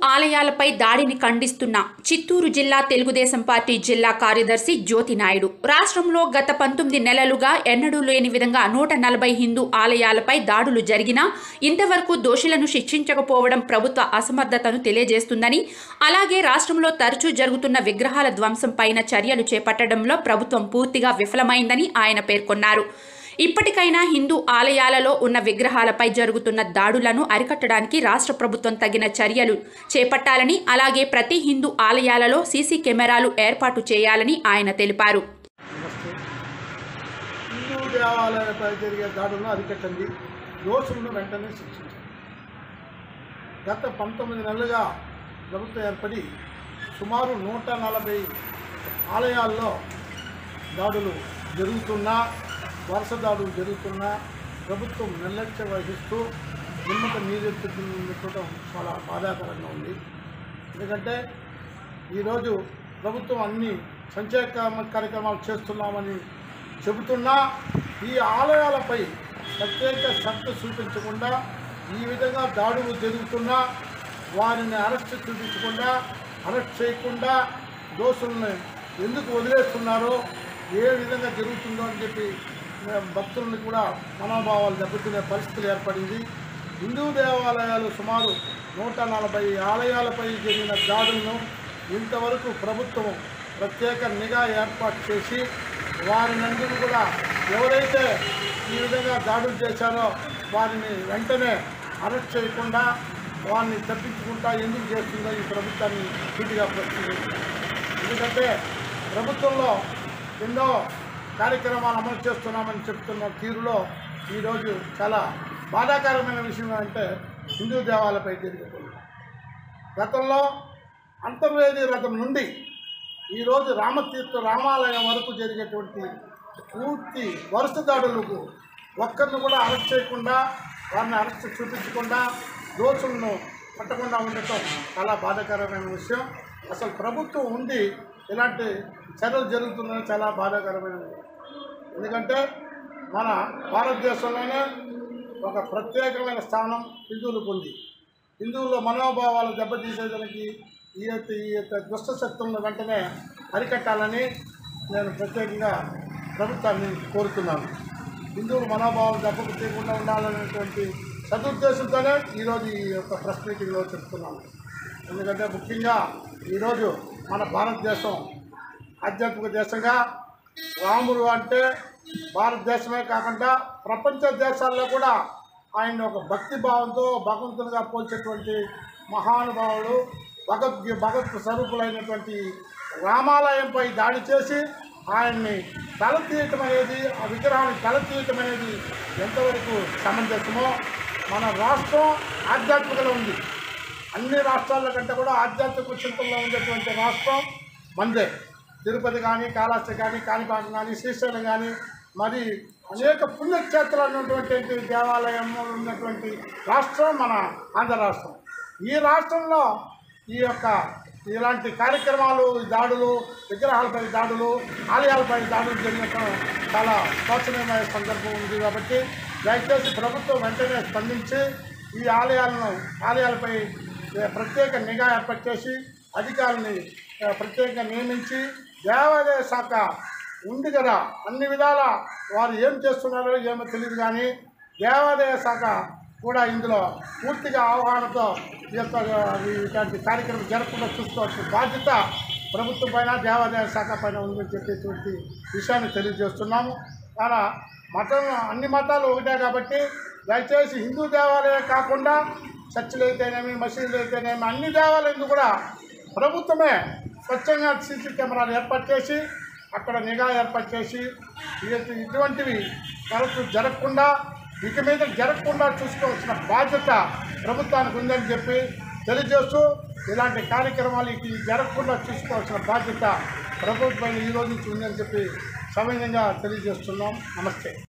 ఆలయాలపై దాడిని ఖండిస్తున్న చిత్తూరు జిల్లా తెలుగుదేశం పార్టీ జిల్లా కార్యదర్శి జ్యోతి నాయుడు రాష్ట్రంలో గత పంతొమ్మిది నెలలుగా ఎన్నడూ లేని విధంగా నూట నలభై హిందూ ఆలయాలపై దాడులు జరిగినా ఇంతవరకు దోషులను శిక్షించకపోవడం ప్రభుత్వ అసమర్థతను తెలియజేస్తుందని అలాగే రాష్ట్రంలో తరచూ జరుగుతున్న విగ్రహాల ధ్వంసం పైన చర్యలు చేపట్టడంలో ప్రభుత్వం పూర్తిగా విఫలమైందని ఆయన పేర్కొన్నారు ఇప్పటికైనా హిందూ ఆలయాలలో ఉన్న విగ్రహాలపై జరుగుతున్న దాడులను అరికట్టడానికి రాష్ట్ర ప్రభుత్వం తగిన చర్యలు చేపట్టాలని అలాగే ప్రతి హిందూ ఆలయాలలో సీసీ కెమెరాలు ఏర్పాటు చేయాలని ఆయన తెలిపారు నమస్తే హిందూ దేవాలయాలపై జరిగే దాడులను అరికట్టండి దోషులను వెంటనే శిక్షించండి గత పంతొమ్మిది నెలలుగా ప్రభుత్వం ఏర్పడి సుమారు నూట నలభై ఆలయాల్లో దాడులు జరుగుతున్నా వరుస దాడులు జరుగుతున్నా ప్రభుత్వం నిర్లక్ష్యం వహిస్తూ నిమ్మక నీరెత్తుకుండటం చాలా బాధాకరంగా ఉంది ఎందుకంటే ఈరోజు ప్రభుత్వం అన్ని సంచయ కార్య- కార్యక్రమాలు చేస్తున్నామని చెబుతున్నా ఈ ఆలయాలపై ప్రత్యేక శ్రద్ధ చూపించకుండా ఈ విధంగా దాడులు జరుగుతున్నా వారిని అరెస్ట్ చూపించకుండా అరెస్ట్ చేయకుండా దోషుల్ని ఎందుకు వదిలేస్తున్నారో ఏ విధంగా జరుగుతుందో అని చెప్పి మేము భక్తులను కూడా మనోభావాలు దెబ్బతినే పరిస్థితులు ఏర్పడింది హిందూ దేవాలయాలు సుమారు నూట నలభై ఆలయాలపై జరిగిన దాడులను ఇంతవరకు ప్రభుత్వం ప్రత్యేక నిఘా ఏర్పాటు చేసి వారినందరూ కూడా ఎవరైతే ఈ విధంగా దాడులు చేశారో వారిని వెంటనే అరెస్ట్ చేయకుండా వారిని తప్పించుకుంటా ఎందుకు చేస్తుందో ఈ ప్రభుత్వాన్ని సూటిగా ప్రశ్నించారు ఎందుకంటే ప్రభుత్వంలో ఎన్నో కార్యక్రమాలు అమలు చేస్తున్నామని చెప్తున్న తీరులో ఈరోజు చాలా బాధాకరమైన విషయం అంటే హిందూ దేవాలపై జరిగిపోయింది గతంలో అంతర్వేది రథం నుండి ఈరోజు రామతీర్థ రామాలయం వరకు జరిగేటువంటి పూర్తి వరుస దాడులకు ఒక్కరిని కూడా అరెస్ట్ చేయకుండా వారిని అరెస్ట్ చూపించకుండా దోషులను పట్టకుండా ఉండటం చాలా బాధాకరమైన విషయం అసలు ప్రభుత్వం ఉండి ఇలాంటి చర్యలు జరుగుతుందని చాలా బాధాకరమైన విషయం. ఎందుకంటే మన భారతదేశంలోనే ఒక ప్రత్యేకమైన స్థానం హిందువులకు ఉంది హిందువుల మనోభావాలు దెబ్బతీసేదానికి ఈ యొక్క ఈ యొక్క దుష్ట శక్తులను వెంటనే అరికట్టాలని నేను ప్రత్యేకంగా ప్రభుత్వాన్ని కోరుతున్నాను హిందువుల మనోభావాలు దెబ్బకు తీయకుండా ఉండాలనేటువంటి సదుద్దేశంతోనే ఈరోజు ఈ యొక్క ప్రెస్ మీటింగ్లో చెప్తున్నాను ఎందుకంటే ముఖ్యంగా ఈరోజు మన భారతదేశం ఆధ్యాత్మిక దేశంగా రాముడు అంటే భారతదేశమే కాకుండా ప్రపంచ దేశాల్లో కూడా ఆయన ఒక భక్తి భావంతో భగవంతునిగా పోల్చేటువంటి మహానుభావుడు భగవద్ భగత్ స్వరూపులైనటువంటి రామాలయంపై దాడి చేసి ఆయన్ని తల తీయటం అనేది ఆ విగ్రహాన్ని తల తీయటం అనేది ఎంతవరకు సమంజసమో మన రాష్ట్రం ఆధ్యాత్మికలో ఉంది అన్ని రాష్ట్రాల కంటే కూడా ఆధ్యాత్మిక శిల్పంలో ఉండేటువంటి రాష్ట్రం మందే తిరుపతి కానీ కాళహస్తి కానీ కాణిపాకం కానీ శ్రీశైలం కానీ మరి అనేక పుణ్యక్షేత్రాలు ఉన్నటువంటి దేవాలయంలో ఉన్నటువంటి రాష్ట్రం మన ఆంధ్ర రాష్ట్రం ఈ రాష్ట్రంలో ఈ యొక్క ఇలాంటి కార్యక్రమాలు ఈ దాడులు విగ్రహాలపై దాడులు ఆలయాలపై దాడులు జరిగటం చాలా శోచనీయమైన సందర్భం ఉంది కాబట్టి దయచేసి ప్రభుత్వం వెంటనే స్పందించి ఈ ఆలయాలను ఆలయాలపై ఏ, ప్రత్యేక నిఘా ఏర్పాటు చేసి అధికారుల్ని ఏ, ప్రత్యేకంగా నియమించి దేవాదాయ శాఖ ఉంది కదా అన్ని విధాల వారు ఏం చేస్తున్నారో ఏమో తెలియదు కానీ దేవాదాయ శాఖ కూడా ఇందులో పూర్తిగా అవగాహనతో ఈ యొక్క ఈ ఇలాంటి కార్యక్రమం జరగకుండా చూసుకోవాల్సిన బాధ్యత ప్రభుత్వం పైన దేవాదాయ శాఖ పైన ఉందని చెప్పేటువంటి విషయాన్ని తెలియజేస్తున్నాము అలా మతం అన్ని మతాలు ఒకటే కాబట్టి దయచేసి హిందూ దేవాలయం కాకుండా చర్చిలు అయితేనేమి మసీదులు అయితేనేమి అన్ని దేవాలయాలు కూడా ప్రభుత్వమే స్వచ్ఛంగా సీసీ కెమెరాలు ఏర్పాటు చేసి అక్కడ నిఘా ఏర్పాటు చేసి ఇటు- ఇటువంటివి తరచు జరగకుండా ఇక మీద జరగకుండా చూసుకోవాల్సిన బాధ్యత ప్రభుత్వానికి ఉందని చెప్పి తెలియజేస్తూ ఇలాంటి కార్యక్రమాలు ఇక జరగకుండా చూసుకోవాల్సిన బాధ్యత ప్రభుత్వం ఈ రోజు నుంచి ఉందని చెప్పి సవినయంగా తెలియజేస్తున్నాం నమస్తే